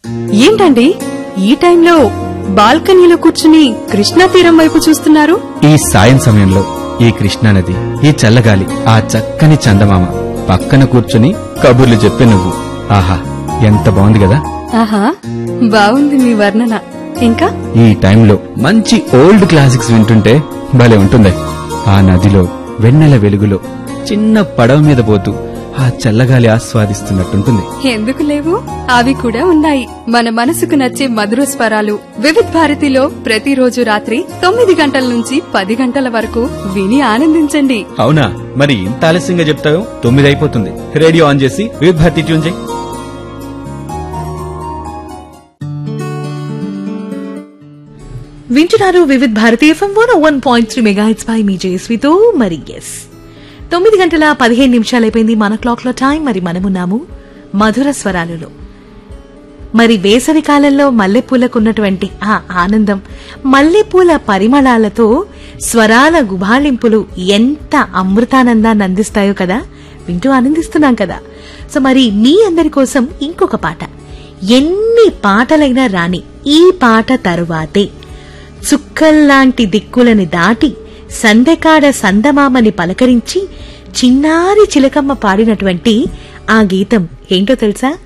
ఏంటండి ఈ టైంలో బాల్కనీలో కూర్చుని కృష్ణా తీరం వైపు చూస్తున్నారు ఈ సాయం సమయంలో ఈ కృష్ణానది ఈ చల్లగాలి ఆ చక్కని చందమామ పక్కన కూర్చుని కబుర్లు చెప్పే నువ్వు ఆహా ఎంత బాగుంది కదా ఆహా బాగుంది మీ వర్ణన ఇంకా ఈ టైంలో మంచి ఓల్డ్ క్లాసిక్స్ వింటుంటే భలే ఉంటుంది ఆ నదిలో వెన్నెల వెలుగులో చిన్న పడవ మీద పోతూ ఆ చల్లగాలి ఆస్వాదిస్తున్నట్టుంటుంది ఎందుకు లేవు అవి కూడా ఉన్నాయి మన మనసుకు నచ్చే మధుర స్వరాలు వివిధ్ భారతిలో ప్రతిరోజు రాత్రి తొమ్మిది గంటల నుంచి పది గంటల వరకు విని ఆనందించండి అవునా మరి ఇంత ఆలస్యంగా చెప్తావు తొమ్మిది అయిపోతుంది రేడియో ఆన్ చేసి వివిధ భారతి ట్యూన్ చేయి వింటున్నారు Vividh Bharatiya FM one one point three mega hits పై మీ జయశ్రీతో మరి ఎస్ తొమ్మిది గంటల పదిహేను నిమిషాలు అయిపోయింది మన క్లాక్ లో టైం మరి మనమున్నాము మధుర స్వరాలులో మరి వేసవి కాలంలో మల్లెపూలకున్నటువంటి ఆ ఆనందం మల్లెపూల పరిమళాలతో స్వరాల గుబాళింపులు ఎంత అమృతానందాన్ని అందిస్తాయో కదా వింటూ ఆనందిస్తున్నాం కదా సో మరి మీ అందరి కోసం ఇంకొక పాట ఎన్ని పాటలైనా రాని ఈ పాట తరువాతే చుక్కల్లాంటి దిక్కులని దాటి సందెకాడ సందమామని పలకరించి చిన్నారి చిలకమ్మ పాడినటువంటి ఆ గీతం ఏంటో తెలుసా